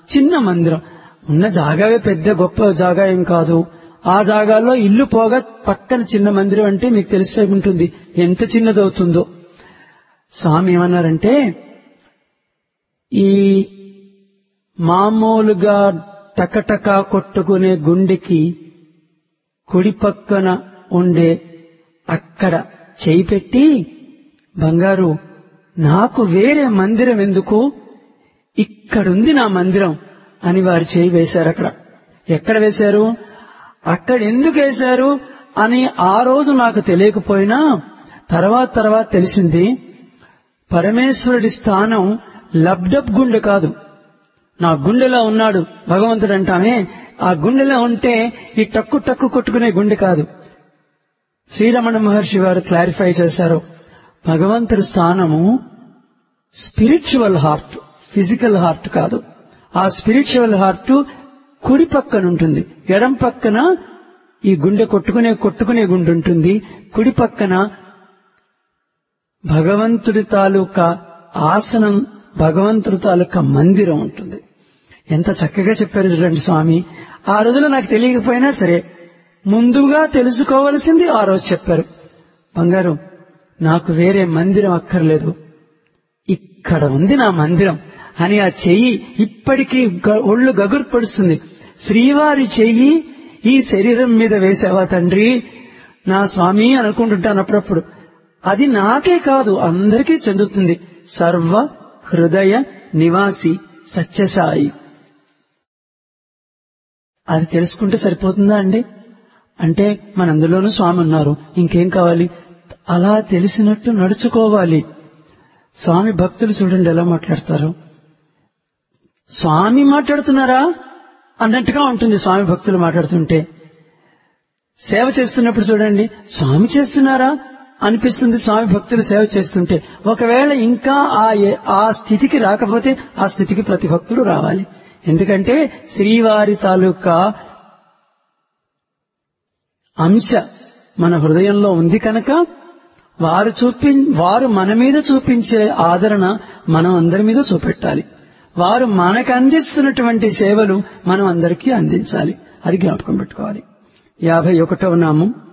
చిన్న మందిరం ఉన్న జాగావే పెద్ద గొప్ప జాగా ఏం కాదు ఆ జాగాలో ఇల్లు పోగా పక్కన చిన్న మందిరం అంటే మీకు తెలిసే ఉంటుంది ఎంత చిన్నదవుతుందో స్వామి ఏమన్నారంటే ఈ మామూలుగా టకటక కొట్టుకునే గుండెకి కుడి పక్కన ఉండే అక్కడ చేయి పెట్టి బంగారు నాకు వేరే మందిరం ఎందుకు ఇక్కడుంది నా మందిరం అని వారు చేయి వేశారు అక్కడ ఎక్కడ వేశారు అక్కడ ఎందుకు వేశారు అని ఆ రోజు నాకు తెలియకపోయినా తర్వాత తర్వాత తెలిసింది పరమేశ్వరుడి స్థానం లబ్డబ్ గుండె కాదు నా గుండెలో ఉన్నాడు భగవంతుడు అంటామే ఆ గుండెలో ఉంటే ఈ టక్కు టక్కు కొట్టుకునే గుండె కాదు శ్రీరమణ మహర్షి వారు క్లారిఫై చేశారు భగవంతుడి స్థానము స్పిరిచువల్ హార్ట్ ఫిజికల్ హార్ట్ కాదు ఆ స్పిరిచువల్ హార్ట్ కుడి పక్కన ఉంటుంది ఎడం పక్కన ఈ గుండె కొట్టుకునే కొట్టుకునే గుండె ఉంటుంది కుడి పక్కన భగవంతుడి తాలూకా ఆసనం భగవంతుడి తాలూకా మందిరం ఉంటుంది ఎంత చక్కగా చెప్పారు చూడండి స్వామి ఆ రోజులో నాకు తెలియకపోయినా సరే ముందుగా తెలుసుకోవలసింది ఆ రోజు చెప్పారు బంగారు నాకు వేరే మందిరం అక్కర్లేదు ఇక్కడ ఉంది నా మందిరం అని ఆ చెయ్యి ఇప్పటికీ గ- ఒళ్ళు గగురు పడుస్తుంది శ్రీవారి చెయ్యి ఈ శరీరం మీద వేసావా తండ్రి నా స్వామి అనుకుంటుంటాను అప్పుడప్పుడు అది నాకే కాదు అందరికీ చెందుతుంది సర్వ హృదయ నివాసి సత్యసాయి అది తెలుసుకుంటే సరిపోతుందా అండి అంటే మనందులోనూ స్వామి ఉన్నారు ఇంకేం కావాలి అలా తెలిసినట్టు నడుచుకోవాలి స్వామి భక్తులు చూడండి ఎలా మాట్లాడతారు స్వామి మాట్లాడుతున్నారా అన్నట్టుగా ఉంటుంది స్వామి భక్తులు మాట్లాడుతుంటే సేవ చేస్తున్నప్పుడు చూడండి స్వామి చేస్తున్నారా అనిపిస్తుంది స్వామి భక్తులు సేవ చేస్తుంటే ఒకవేళ ఇంకా ఆ ఏ- ఆ స్థితికి రాకపోతే ఆ స్థితికి ప్రతి భక్తుడు రావాలి ఎందుకంటే శ్రీవారి తాలూకా అంశ మన హృదయంలో ఉంది కనుక వారు చూపి వారు మన మీద చూపించే ఆదరణ మనం అందరి మీద చూపెట్టాలి వారు మనకు అందిస్తున్నటువంటి సేవలు మనం అందరికీ అందించాలి అది జ్ఞాపకం పెట్టుకోవాలి యాభై ఒకటవ నామం